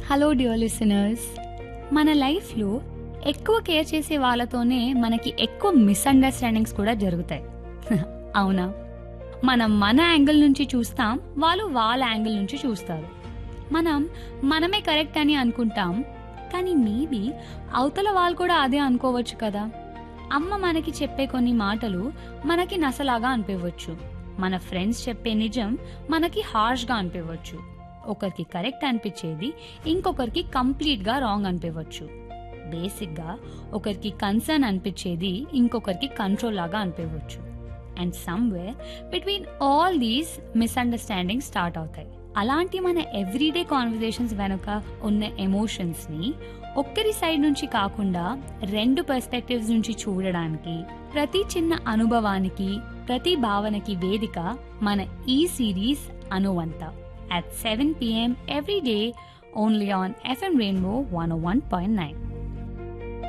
Hello dear listeners మన లైఫ్లో ఎక్కువ కేర్ చేసే వాళ్ళతోనే మనకి ఎక్కువ మిస్అండర్స్టాండింగ్స్ కూడా జరుగుతాయి అవునా మనం మన యాంగిల్ నుంచి చూస్తాం వాళ్ళు వాళ్ళ యాంగిల్ నుంచి చూస్తారు మనం మనమే కరెక్ట్ అని అనుకుంటాం కానీ మేబీ అవతల వాళ్ళు కూడా అదే అనుకోవచ్చు కదా అమ్మ మనకి చెప్పే కొన్ని మాటలు మనకి నసలాగా అనిపించవచ్చు మన ఫ్రెండ్స్ చెప్పే నిజం మనకి హార్ష్గా అనిపించవచ్చు ఒకరికి కరెక్ట్ అనిపించేది ఇంకొకరికి కంప్లీట్గా రాంగ్ అనిపించవచ్చు బేసిక్గా ఒకరికి కన్సర్న్ అనిపించేది ఇంకొకరికి కంట్రోల్ లాగా అనిపించవచ్చు and somewhere between all these misunderstanding start అవుతాయి అలాంటి మన ఎవ్రీడే కాన్వర్జేషన్స్ వెనుక ఉన్న ఎమోషన్స్ని ఒక్కరి సైడ్ నుంచి కాకుండా రెండు పర్స్పెక్టివ్స్ నుంచి చూడడానికి ప్రతి చిన్న అనుభవానికి ప్రతి భావనకి వేదిక మన ఈ సిరీస్ అనువంత at 7 p.m. every day only on FM Rainbow 101.9.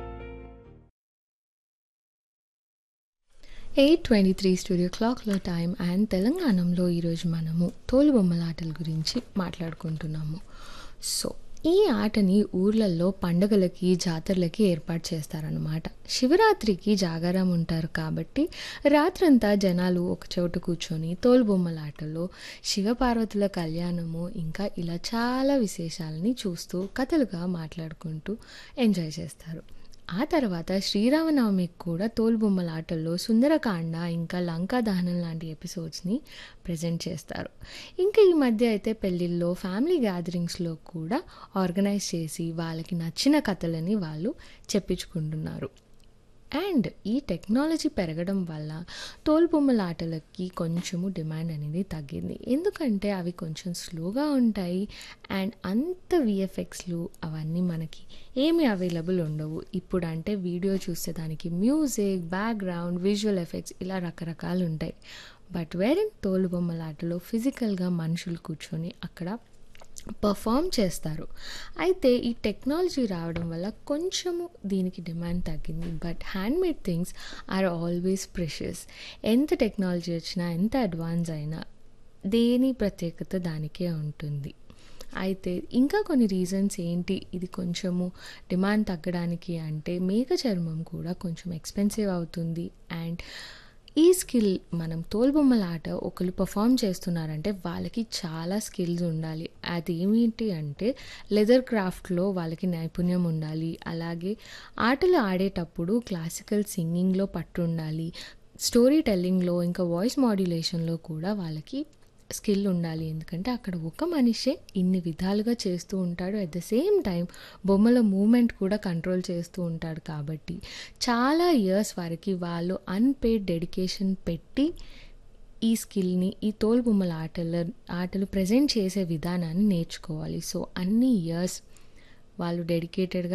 Eight twenty three studio క్లాక్లో టైం అండ్ తెలంగాణలో ఈరోజు మనము తోలుబొమ్మల ఆటల గురించి మాట్లాడుకుంటున్నాము సో ఈ ఆటని ఊర్లలో పండుగలకి జాతరలకి ఏర్పాటు చేస్తారనమాట శివరాత్రికి జాగారం ఉంటారు కాబట్టి రాత్రంతా జనాలు ఒక చోట కూర్చొని తోలుబొమ్మల ఆటలో శివపార్వతుల కళ్యాణము ఇంకా ఇలా చాలా విశేషాలని చూస్తూ కథలుగా మాట్లాడుకుంటూ ఎంజాయ్ చేస్తారు ఆ తర్వాత శ్రీరామనవమికి కూడా తోలుబొమ్మల ఆటల్లో సుందరకాండ ఇంకా లంకా దహనం లాంటి ఎపిసోడ్స్ని ప్రజెంట్ చేస్తారు ఇంకా ఈ మధ్య అయితే పెళ్ళిళ్ళలో ఫ్యామిలీ గ్యాదరింగ్స్లో కూడా ఆర్గనైజ్ చేసి వాళ్ళకి నచ్చిన కథలని వాళ్ళు చెప్పించుకుంటున్నారు అండ్ ఈ టెక్నాలజీ పెరగడం వల్ల తోలుబొమ్మల ఆటలకి కొంచెము డిమాండ్ అనేది తగ్గింది ఎందుకంటే అవి కొంచెం స్లోగా ఉంటాయి అండ్ అంత విఎఫ్ఎక్స్లు అవన్నీ మనకి ఏమీ అవైలబుల్ ఉండవు ఇప్పుడు అంటే వీడియో చూస్తే దానికి మ్యూజిక్ బ్యాక్గ్రౌండ్ విజువల్ ఎఫెక్ట్స్ ఇలా రకరకాలు ఉంటాయి బట్ వేరే తోలుబొమ్మల ఆటలో ఫిజికల్గా మనుషులు కూర్చొని అక్కడ పర్ఫామ్ చేస్తారు అయితే ఈ టెక్నాలజీ రావడం వల్ల కొంచెము దీనికి డిమాండ్ తగ్గింది but handmade things are always precious ఎంత టెక్నాలజీ వచ్చినా ఎంత అడ్వాన్స్ అయినా దేని ప్రత్యేకత దానికే ఉంటుంది అయితే ఇంకా కొన్ని రీజన్స్ ఏంటి ఇది కొంచెము డిమాండ్ తగ్గడానికి అంటే మేక చర్మం కూడా కొంచెం ఎక్స్పెన్సివ్ అవుతుంది అండ్ ఈ స్కిల్ మనం తోలుబొమ్మల ఆట ఒకరు పర్ఫామ్ చేస్తున్నారంటే వాళ్ళకి చాలా స్కిల్స్ ఉండాలి అది ఏమిటి అంటే లెదర్ క్రాఫ్ట్లో వాళ్ళకి నైపుణ్యం ఉండాలి అలాగే ఆటలు ఆడేటప్పుడు క్లాసికల్ సింగింగ్లో పట్టు ఉండాలి స్టోరీ టెల్లింగ్లో ఇంకా వాయిస్ మాడ్యులేషన్లో కూడా వాళ్ళకి స్కిల్ ఉండాలి ఎందుకంటే అక్కడ ఒక మనిషే ఇన్ని విధాలుగా చేస్తూ ఉంటాడు అట్ ద సేమ్ టైం బొమ్మల మూమెంట్ కూడా కంట్రోల్ చేస్తూ ఉంటాడు కాబట్టి చాలా ఇయర్స్ వరకు వాళ్ళు అన్పెయిడ్ డెడికేషన్ పెట్టి ఈ స్కిల్ని ఈ తోలు బొమ్మల ఆటల ఆటలు ప్రజెంట్ చేసే విధానాన్ని నేర్చుకోవాలి సో అన్ని ఇయర్స్ వాళ్ళు డెడికేటెడ్గా